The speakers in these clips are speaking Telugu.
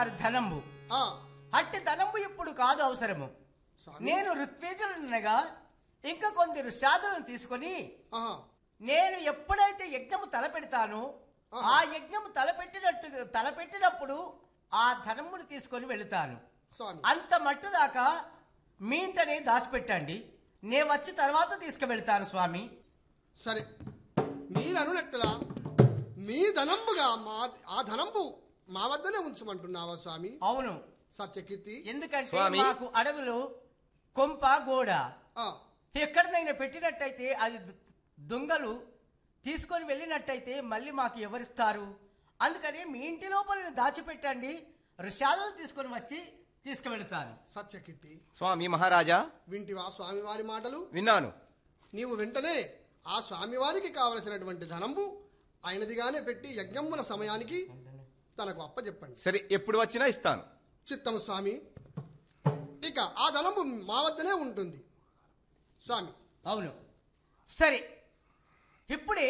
కోరుకున్నారు ధనంబు ఆ, అట్టి ధనంబు ఇప్పుడు కాదు అవసరము స్వామి. నేను ఋత్వేజులనగా ఇంకా కొందరు సాధులను తీసుకొని ఆహా, నేను ఎప్పుడైతే యజ్ఞము తలపెడతానో ఆ యజ్ఞము తలపెట్టినట్టు తలపెట్టినప్పుడు ఆ ధనమును తీసుకొని వెళుతాను స్వామి అంత మట్టు దాకా మీ ఇంటనే దాచిపెట్టండి నేను వచ్చి తర్వాత తీసుకువెళ్తాను స్వామి సరే మీరు అనునట్టులా మీ ధనంబుగా మా ఆ ధనంబు మా వద్దనే ఉంచమంటున్నావా స్వామి అవును సత్యకీర్తి ఎందుకంటే స్వామి. మాకు అడవిలో కొంప గోడ ఆ, ఎక్కడనైనా పెట్టినట్టయితే అది ద- దొంగలు తీసుకొని వెళ్ళినట్టయితే మళ్ళీ మాకు ఎవరిస్తారు అందుకని మీ ఇంటి లోపల నేను దాచిపెట్టండి ఋషాలను తీసుకొని వచ్చి తీసుకువెళతాను సత్యకీర్తి స్వామి మహారాజా వింటివా స్వామివారి మాటలు విన్నాను నీవు వెంటనే ఆ స్వామివారికి కావలసినటువంటి ధనంబు ఆయనదిగానే పెట్టి యజ్ఞముల సమయానికి తనకు అప్పచెప్పండి సరే ఎప్పుడు వచ్చినా ఇస్తాను చిత్తం స్వామి ఇక ఆ ధనంబు మా వద్దనే ఉంటుంది స్వామి అవును సరే ఇప్పుడే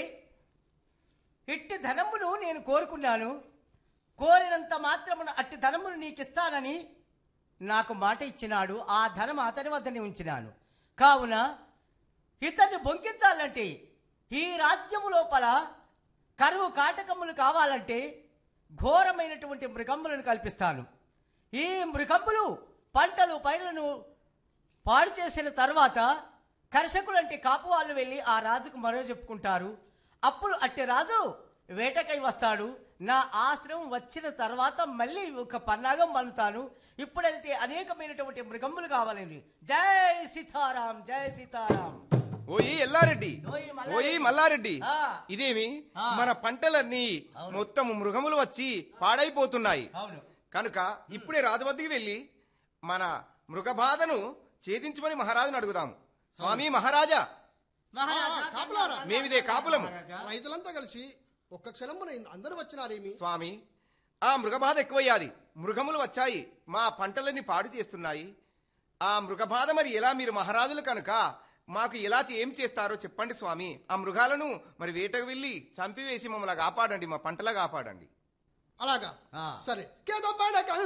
ఇట్టి ధనమును నేను కోరుకున్నాను కోరినంత మాత్రమున అట్టి ధనమును నీకు ఇస్తానని నాకు మాట ఇచ్చినాడు ఆ ధనం అతని వద్దనే ఉంచినాను కావున ఇతన్ని బొంకించాలంటే ఈ రాజ్యము లోపల కరువు కాటకములు కావాలంటే ఘోరమైనటువంటి మృగంబులను కల్పిస్తాను ఈ మృగంబులు పంటలు పైర్లను పాడు చేసిన తర్వాత కర్షకులంటే కాపు వాళ్ళు వెళ్ళి ఆ రాజుకు మరో చెప్పుకుంటారు అప్పుడు అట్టి రాజు వేటకై వస్తాడు నా ఆశ్రమం వచ్చిన తర్వాత మళ్ళీ ఒక పన్నాగం మన్నుతాను ఇప్పుడైతే అనేకమైనటువంటి మృగములు కావాలండి జై సీతారాం జై సీతారాం ఓయి ఎల్లారెడ్డి ఓయి మల్లారెడ్డి. ఓయి మల్లారెడ్డి ఆ. ఇదేమి ఆ. మన పంటలన్నీ అవును. మొత్తం మృగములు వచ్చి పాడైపోతున్నాయి అవును కనుక ఇప్పుడే రాజు వద్దకు వెళ్ళి మన మృగ బాధను ఛేదించమని మహారాజును అడుగుదాము స్వామి మహారాజా మహారాజా ఆ, కాపులారా. మేమిదే కాపులము మహారాజా. రైతులంతా కలిసి ఒక్క క్షణమున అందరూ వచ్చినారేమి స్వామి ఆ మృగబాధ ఎక్కువయ్యాది మృగములు వచ్చాయి మా పంటలన్నీ పాడు చేస్తున్నాయి ఆ మృగబాధ మరి ఎలా మీరు మహారాజులు కనుక మాకు ఎలా ఏం చేస్తారో చెప్పండి స్వామి ఆ మృగాలను మరి వేటకు వెళ్ళి చంపివేసి మమ్మల్ని కాపాడండి మా పంటలా కాపాడండి అలాగా ఆ. సరే కేదో